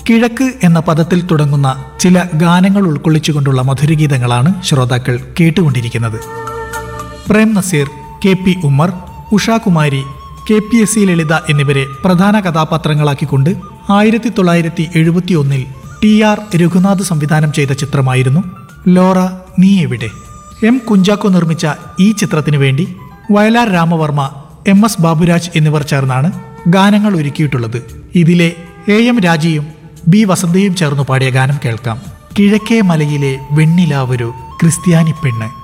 കിഴക്ക് എന്ന പദത്തിൽ തുടങ്ങുന്ന ചില ഗാനങ്ങൾ ഉൾക്കൊള്ളിച്ചുകൊണ്ടുള്ള മധുരഗീതങ്ങളാണ് ശ്രോതാക്കൾ കേട്ടുകൊണ്ടിരിക്കുന്നത് Prem Nazir K P Ummer Ushakumari K P S C Lalitha എന്നിവരെ പ്രധാന കഥാപാത്രങ്ങളാക്കിക്കൊണ്ട് ആയിരത്തി തൊള്ളായിരത്തി എഴുപത്തി ഒന്നിൽ ടി ആർ രഘുനാഥ് സംവിധാനം ചെയ്ത ചിത്രമായിരുന്നു ലോറ നീ എവിടെ എം കുഞ്ചാക്കോ നിർമ്മിച്ച ഈ ചിത്രത്തിനു വേണ്ടി വയലാർ രാമവർമ്മ എം എസ് ബാബുരാജ് എന്നിവർ ചേർന്നാണ് ഗാനങ്ങൾ ഒരുക്കിയിട്ടുള്ളത് ഇതിലെ എ എം രാജയും ബി വസന്തയും ചേർന്നു പാടിയ ഗാനം കേൾക്കാം കിഴക്കേ മലയിലെ വെണ്ണിലാവൊരു ക്രിസ്ത്യാനി പെണ്ണ്